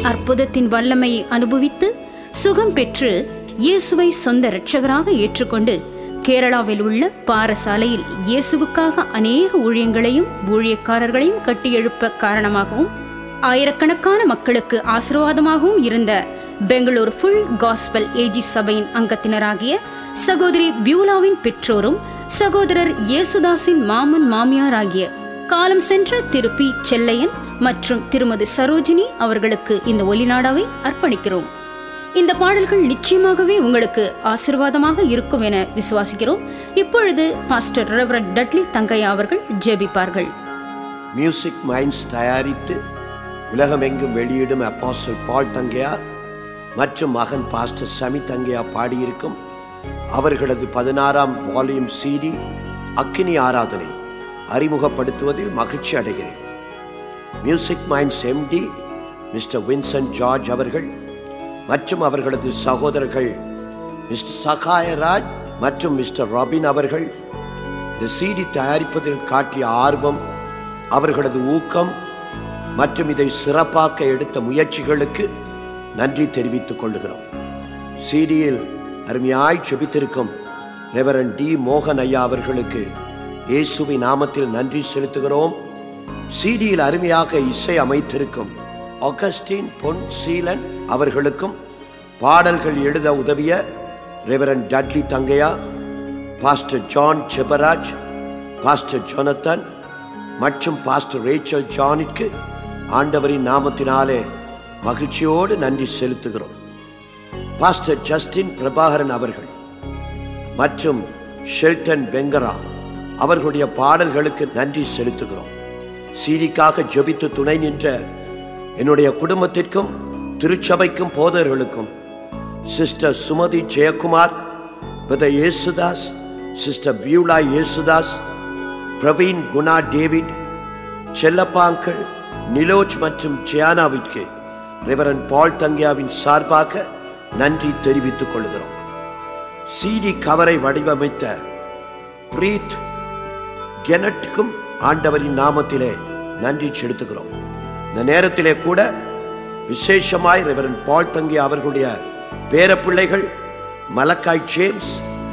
அற்புதத்தின் வல்லமையை அனுபவித்து சுகம் பெற்று இயேசுவை சொந்த இரட்சகராக ஏற்றுக்கொண்டு கேரளாவில் உள்ள பாரசாலையில் இயேசுவுக்காக அநேக ஊழியங்களையும் ஊழியக்காரர்களையும் கட்டியெழுப்ப காரணமாகவும் ஆயிரக்கணக்கான மக்களுக்கு ஆசீர்வாதமாகவும் இருந்த பெங்களூர் ஃபுல் காஸ்பல் ஏஜி சபையின் அங்கத்தினராகிய சகோதரி பியூலாவின் பெற்றோரும் சகோதரர் இயேசுதாஸின் மாமன் மாமியார் ஆகிய காலம் சென்ற திரு பி செல்லையன் மற்றும் திருமதி சரோஜினி அவர்களுக்கு இந்த ஒலிநாடாவை அர்ப்பணிக்கிறோம் இந்த பாடல்கள் நிச்சயமாகவே உங்களுக்கு ஆசிர்வாதமாக இருக்கும் என விசுவாசிக்கிறோம் இப்பொழுது பாஸ்டர் ரெவரன் டட்லி தங்கையா அவர்கள் ஜெபிப்பார்கள் மியூசிக் மைண்ட்ஸ் தயாரித்து உலகமெங்கும் வெளியிடும் அப்பாசல் பால் தங்கையா மற்றும் மகன் பாஸ்டர் சமி தங்கையா பாடியிருக்கும் அவர்களது பதினாறாம் வால்யூம் சிடி அக்கினி ஆராதனை அறிமுகப்படுத்துவதில் மகிழ்ச்சி அடைகிறேன் music minds MD mister Vincent George அவர்கள் மற்றும் அவர்களது சகோதரர்கள் மிஸ்டர் சகாயராஜ் மற்றும் மிஸ்டர் ராபின் அவர்கள் இந்த சிடி தயாரிப்பதில் காட்டிய ஆர்வம் அவர்களது ஊக்கம் மற்றும் இதை சிறப்பாக்க எடுத்த முயற்சிகளுக்கு நன்றி தெரிவித்துக் கொள்கிறோம் சிடியில் அருமையாய் செபித்திருக்கும் ரெவரன் டி மோகன் ஐயா அவர்களுக்கு இயேசுவின் நாமத்தில் நன்றி செலுத்துகிறோம் சிடியில் அருமையாக இசை அமைத்திருக்கும் ஆகஸ்டின் பொன் சீலன் அவர்களுக்கும் பாடல்கள் எழுத உதவிய reverend Dudley Thangaiah pastor John Sebaraj pastor Jonathan மற்றும் பாஸ்டர் ரேச்சல் ஜானிற்கு ஆண்டவரின் நாமத்தினாலே மகிழ்ச்சியோடு நன்றி செலுத்துகிறோம் பாஸ்டர் ஜஸ்டின் பிரபாகரன் அவர்கள் மற்றும் ஷெல்டன் பெங்கரா அவர்களுடைய பாடல்களுக்கு நன்றி செலுத்துகிறோம் சீரிக்காக ஜெபித்து துணை நின்ற என்னுடைய குடும்பத்திற்கும் திருச்சபைக்கும் போதர்களுக்கும் sister Sumathi Jayakumar brother Yesudas sister Beulah Yesudas Praveen Guna David செல்லப்பாங்கள் நிலோஜ் மற்றும் ஜியானாவிற்கு ரெவரன் பால் தங்கியாவின் சார்பாக நன்றி தெரிவித்துக் கொள்கிறோம் சிடி கவரை வடிவமைத்த பிரீத் கெனட்டுக்கும் ஆண்டவரின் நாமத்திலே நன்றி செலுத்துகிறோம் இந்த நேரத்திலே கூட விசேஷமாய் ரெவரன் பால் தங்கி அவர்களுடைய பேரப்பிள்ளைகள் மலக்காய் ஜேம்ஸ்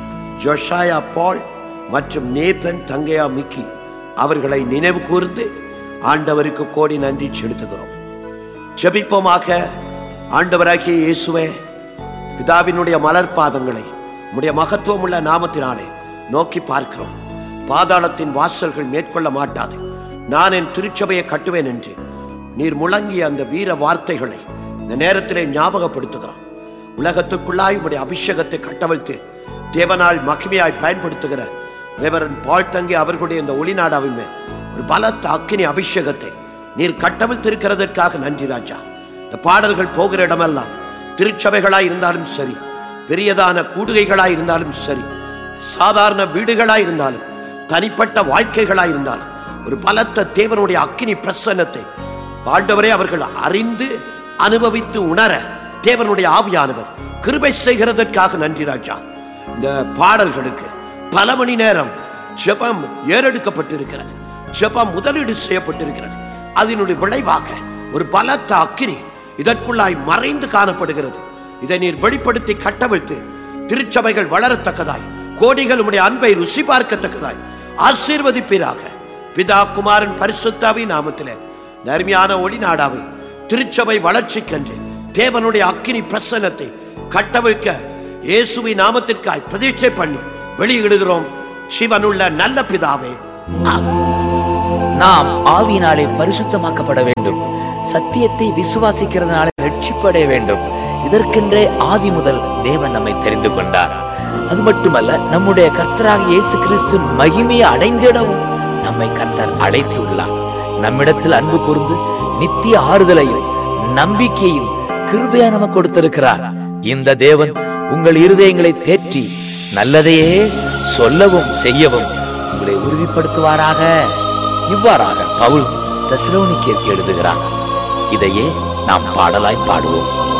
ஜொஷாயா பால் மற்றும் நேபன் தங்கையா மிக்கி அவர்களை நினைவு கூர்ந்து ஆண்டவருக்கு கோடி நன்றி செலுத்துகிறோம் ஜெபிப்போமாக ஆண்டவராகிய இயேசுவே பிதாவினுடைய மலர் பாதங்களை உம்முடைய மகத்துவமுள்ள நாமத்தினாலே நோக்கி பார்க்கிறோம் பாதாளத்தின் வாசல்கள் மேற்கொள்ள மாட்டாது நான் என் திருச்சபையை கட்டுவேன் என்று நீர் முழங்கிய அந்த வீர வார்த்தைகளை இந்த நேரத்திலே ஞாபகப்படுத்துகிறோம் உலகத்துக்குள்ளாய் உம்முடைய அபிஷேகத்தை கட்டவிழ்த்து தேவனால் மகிமையாய் பயன்படுத்துகிற ரெவரன் பால் தங்கி அவர்களுடைய இந்த ஒளிநாடாவின் மேல் ஒரு பலத்த அக்கினி அபிஷேகத்தை நீர் கட்டவிழ்த்திருக்கிறதற்காக நன்றி ராஜா இந்த பாடல்கள் போகிற இடமெல்லாம் திருச்சபைகளாய் இருந்தாலும் சரி பெரியதான கூடுகைகளாய் இருந்தாலும் சரி சாதாரண வீடுகளாய் இருந்தாலும் தனிப்பட்ட வாழ்க்கைகளாய் இருந்தாலும் ஒரு பலத்த தேவனுடைய அக்கினி பிரசன்னத்தை ஆண்டவரே அவர்கள் அறிந்து அனுபவித்து உணர தேவனுடைய ஆவியானவர் கிருபை செய்கிறதற்காக நன்றி ராஜா இந்த பாடல்களுக்கு பல மணி நேரம் ஜெபம் ஏறெடுக்கப்பட்டிருக்கிறது ஜெபம் முதலீடு செய்யப்பட்டிருக்கிறது அதனுடைய விளைவாக ஒரு பலத்த அக்கினி இதற்குள்ளாய் மறைந்து காணப்படுகிறது இதை நீர் வெளிப்படுத்தி கட்டவிழ்த்து திருச்சபைகள் வளரத்தக்கதாய் கோடிகள் உம்முடைய அன்பை ருசி பார்க்கத்தக்கதாய் ஆசீர்வதிப்பீராக பிதா குமாரன் பரிசுத்தாவி நாமத்திலே நர்மியான ஒளி நாடாவை திருச்சபை வளர்ச்சிக்கென்று தேவனுடைய அக்கினி பிரசன்னத்தை கட்டவிழ்க்க இயேசுவி நாமத்திற்காய் பிரதிஷ்டை பண்ணி வெளியிடுகிறோம் சிவனுள்ள நல்ல பிதாவே ஆமென். நாம் ஆவியினாலே பரிசுத்தமாக்கப்பட வேண்டும் சத்தியத்தை விசுவாசிக்கிறதுனாலே ரட்சிப்படைய வேண்டும் இதற்கென்றே ஆதி முதல் தேவன் நம்மை தெரிந்து கொண்டார் அது மட்டுமல்ல நம்முடைய கர்த்தராக இயேசு கிறிஸ்து மகிமையை அடைந்திடவும் நம்மை கர்த்தர் அழைத்துள்ளார் நம்மிடத்தில் அன்பு கூர்ந்து நித்திய ஆறுதலையும் நம்பிக்கையும் கிருபையா நமக்கு கொடுத்திருக்கிறார் இந்த தேவன் உங்கள் இருதயங்களை தேற்றி நல்லதையே சொல்லவும் செய்யவும் உங்களை உறுதிப்படுத்துவாராக இவ்வாறாக பவுல் தெசலோனிக்கேற்கு எழுதுகிறார் இதையே நாம் பாடலாய் பாடுவோம்